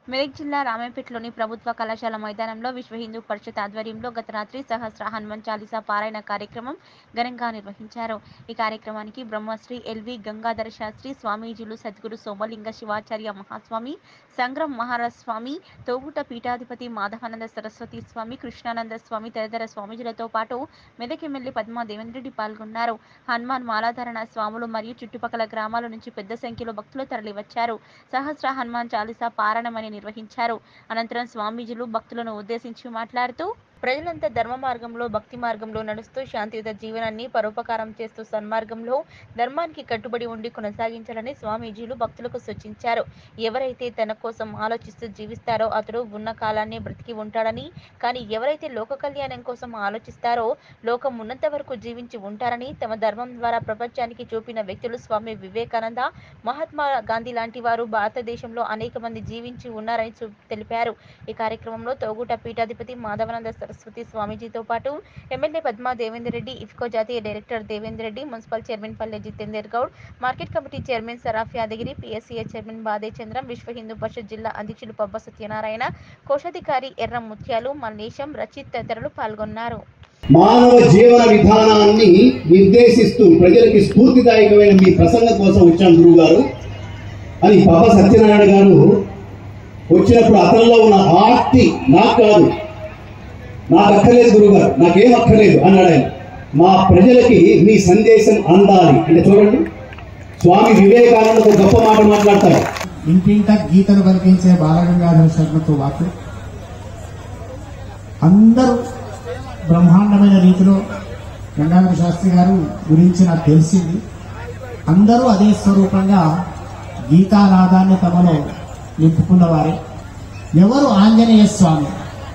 మెదక్ జిల్లా రామాయపేటలోని ప్రభుత్వ కళాశాల మైదానంలో విశ్వ హిందూ పరిషత్ ఆధ్వర్యంలో గత రాత్రి సహస్ర హనుమాన్ చాలీసా పారాయణ కార్యక్రమం ఘనంగా నిర్వహించారు ఈ కార్యక్రమానికి బ్రహ్మశ్రీ ఎల్వి గంగాధర శాస్త్రి స్వామీజీలు సద్గురు సోమలింగ శివాచార్య మహాస్వామి సంగ్రం మహారాజ్ స్వామి తోగుట పీఠాధిపతి మాధవానంద సరస్వతి స్వామి కృష్ణానంద స్వామి తదితర స్వామీజీలతో పాటు మెదక్ ఎమ్మెల్యే పద్మా దేవేంద్ర రెడ్డి పాల్గొన్నారు హనుమాన్ మాలాధారణ స్వాములు మరియు చుట్టుపక్కల గ్రామాల నుంచి పెద్ద సంఖ్యలో భక్తులు తరలివచ్చారు సహస్ర హనుమాన్ చాలీసా పారాయణమని నిర్వహించారు అనంతరం స్వామీజీలు భక్తులను ఉద్దేశించి మాట్లాడుతూ ప్రజలంతా ధర్మ మార్గంలో భక్తి మార్గంలో నడుస్తూ శాంతియుత జీవనాన్ని పరోపకారం చేస్తూ సన్మార్గంలో ధర్మానికి కట్టుబడి ఉండి కొనసాగించాలని స్వామీజీలు భక్తులకు సూచించారు ఎవరైతే తన కోసం ఆలోచిస్తూ జీవిస్తారో అతడు ఉన్న కాలాన్ని బ్రతికి ఉంటాడని కానీ ఎవరైతే లోక కళ్యాణం కోసం ఆలోచిస్తారో లోకం ఉన్నంత వరకు జీవించి ఉంటారని తమ ధర్మం ద్వారా ప్రపంచానికి చూపిన వ్యక్తులు స్వామి వివేకానంద మహాత్మా గాంధీ లాంటి వారు భారతదేశంలో అనేక మంది జీవించి ఉన్నారని చూ- తెలిపారు ఈ కార్యక్రమంలో తోగుట పీఠాధిపతి మాధవానంద సరస్వతి స్వామీజీతో పాటు ఎమ్మెల్యే పద్మా దేవేందర్ రెడ్డి ఇఫ్కో జాతీయ director Devender Reddy municipal chairman Palle Jitender Goud market committee chairman Saraf Yadagiri PSCA chairman Bade Chandram విశ్వ హిందూ పరిషత్ జిల్లా అధ్యక్షులు పబ్బ సత్యనారాయణ కోశాధికారి ఎర్ర ముత్యాలు మల్లేశం రచిత్ తదితరులు పాల్గొన్నారు మానవ జీవన విధానాన్ని నిర్దేశిస్తూ ప్రజలకి స్ఫూర్తిదాయకమైన మీ ప్రసంగం కోసం వచ్చాం గురువు గారు అని పాప సత్యనారాయణ గారు వచ్చినప్పుడు అతనిలో ఉన్న ఆర్తి నాకు కాదు నాకు అక్కర్లేదు గురువు గారు నాకేం అక్కర్లేదు అన్నాడు ఆయన మా ప్రజలకి మీ సందేశం అందాలి అంటే చూడండి స్వామి వివేకానంద ఒక గొప్ప మాట మాట్లాడతారు ఇంటింట గీతలు కల్పించే బాలగంగాధర శర్మతో పాటు అందరూ బ్రహ్మాండమైన రీతిలో గంగాధర శాస్త్రి గారు గురించి నాకు తెలిసింది అందరూ అదే స్వరూపంగా గీతానాదాన్ని తమలో నింపుకున్నవారే ఎవరు ఆంజనేయ స్వామి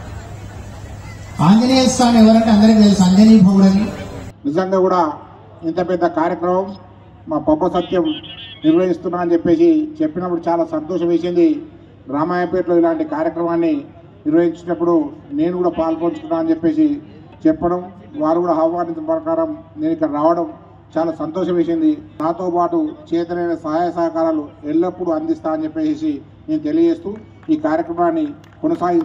ఆంజనేయ స్వామి ఎవరంటే అందరికీ తెలుసు అంజనీ భౌడని నిజంగా కూడా ఇంత పెద్ద కార్యక్రమం మా పప్ప సత్యం నిర్వహిస్తున్నా అని చెప్పేసి చెప్పినప్పుడు చాలా సంతోషం వేసింది రామాయపేటలో ఇలాంటి కార్యక్రమాన్ని నిర్వహించినప్పుడు నేను కూడా పాల్పంచుకున్నా అని చెప్పేసి చెప్పడం వారు కూడా ఆహ్వానించిన ప్రకారం నేను ఇక్కడ రావడం చాలా సంతోషం వేసింది నాతో పాటు చేతనైన సహాయ సహకారాలు ఎల్లప్పుడూ అందిస్తా అని చెప్పేసి నేను తెలియజేస్తూ ఈ కార్యక్రమాన్ని కొనసాగి